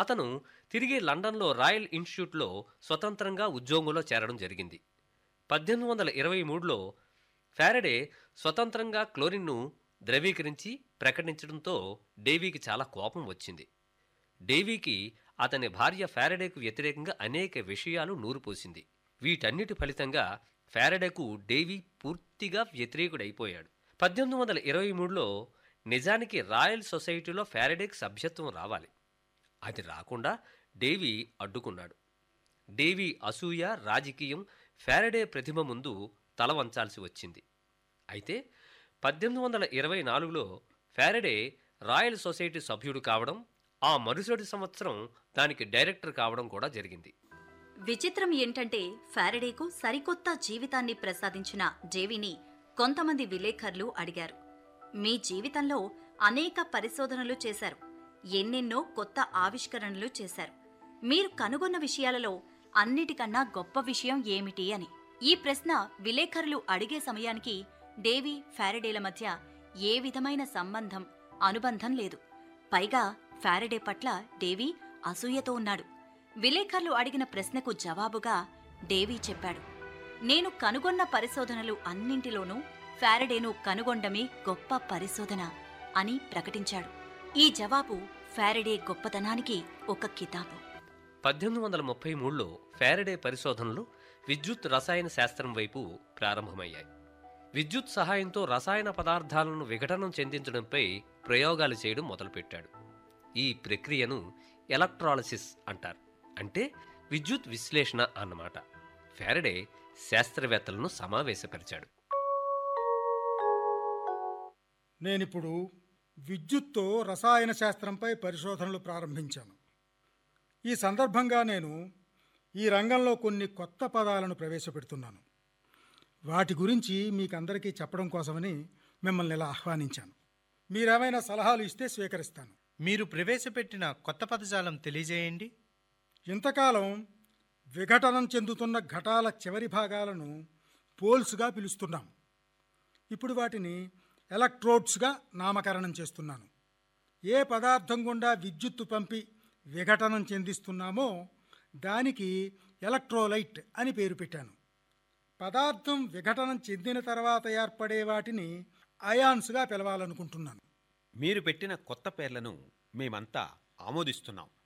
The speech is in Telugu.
అతను తిరిగి లండన్లో రాయల్ ఇన్స్టిట్యూట్లో స్వతంత్రంగా ఉద్యోగంలో చేరడం జరిగింది పద్దెనిమిది వందల ఇరవై మూడులో ఫారడే స్వతంత్రంగా క్లోరిన్ను ద్రవీకరించి ప్రకటించడంతో డేవీకి చాలా కోపం వచ్చింది డేవీకి అతని భార్య ఫారడేకు వ్యతిరేకంగా అనేక విషయాలు నూరుపోసింది వీటన్నిటి ఫలితంగా ఫారడేకు డేవీ పూర్తిగా వ్యతిరేకుడైపోయాడు పద్దెనిమిది వందల ఇరవై మూడులో నిజానికి రాయల్ సొసైటీలో ఫారడేకి సభ్యత్వం రావాలి అది రాకుండా డేవీ అడ్డుకున్నాడు డేవీ అసూయ రాజకీయం ఫారడే ప్రతిమ ముందు తల వంచాల్సి వచ్చింది అయితే పద్దెనిమిది వందల ఇరవై నాలుగులో ఫారడే రాయల్ సొసైటీ సభ్యుడు కావడం ఆ మరుసటి సంవత్సరం దానికి డైరెక్టర్ కావడం కూడా జరిగింది విచిత్రం ఏంటంటే ఫారడేకు సరికొత్త జీవితాన్ని ప్రసాదించిన జేవిని కొంతమంది విలేకరులు అడిగారు మీ జీవితంలో అనేక పరిశోధనలు చేశారు ఎన్నెన్నో కొత్త ఆవిష్కరణలు చేశారు మీరు కనుగొన్న విషయాలలో అన్నిటికన్నా గొప్ప విషయం ఏమిటి అని ఈ ప్రశ్న విలేకరులు అడిగే సమయానికి డేవీ ఫారడేల మధ్య ఏ విధమైన సంబంధం అనుబంధం లేదు పైగా ఫారడే పట్ల డేవీ అసూయతో ఉన్నాడు విలేకరులు అడిగిన ప్రశ్నకు జవాబుగా డేవీ చెప్పాడు నేను కనుగొన్న పరిశోధనలు అన్నింటిలోనూ ఫారడేను కనుగొండమే గొప్ప పరిశోధన అని ప్రకటించాడు ఈ జవాబు ఫారడే గొప్పతనానికి ఒక కితాబు పద్దెనిమిది వందల ముప్పై మూడులో ఫారడే పరిశోధనలు విద్యుత్ రసాయన శాస్త్రం వైపు ప్రారంభమయ్యాయి విద్యుత్ సహాయంతో రసాయన పదార్థాలను విఘటనం చెందించడంపై ప్రయోగాలు చేయడం మొదలుపెట్టాడు ఈ ప్రక్రియను ఎలక్ట్రాలసిస్ అంటారు అంటే విద్యుత్ విశ్లేషణ అన్నమాట ఫారడే శాస్త్రవేత్తలను సమావేశపరిచాడు నేనిప్పుడు విద్యుత్తో రసాయన శాస్త్రంపై పరిశోధనలు ప్రారంభించాను ఈ సందర్భంగా నేను ఈ రంగంలో కొన్ని కొత్త పదాలను ప్రవేశపెడుతున్నాను వాటి గురించి మీకందరికీ చెప్పడం కోసమని మిమ్మల్ని ఇలా ఆహ్వానించాను మీరేమైనా సలహాలు ఇస్తే స్వీకరిస్తాను మీరు ప్రవేశపెట్టిన కొత్త పదజాలం తెలియజేయండి ఇంతకాలం విఘటనం చెందుతున్న ఘటాల చివరి భాగాలను పోల్స్గా పిలుస్తున్నాం ఇప్పుడు వాటిని ఎలక్ట్రోడ్స్గా నామకరణం చేస్తున్నాను ఏ పదార్థం గుండా విద్యుత్తు పంపి విఘటనం చెందిస్తున్నామో దానికి ఎలక్ట్రోలైట్ అని పేరు పెట్టాను పదార్థం విఘటనం చెందిన తర్వాత ఏర్పడే వాటిని అయాన్స్గా పిలవాలనుకుంటున్నాను మీరు పెట్టిన కొత్త పేర్లను మేమంతా ఆమోదిస్తున్నాం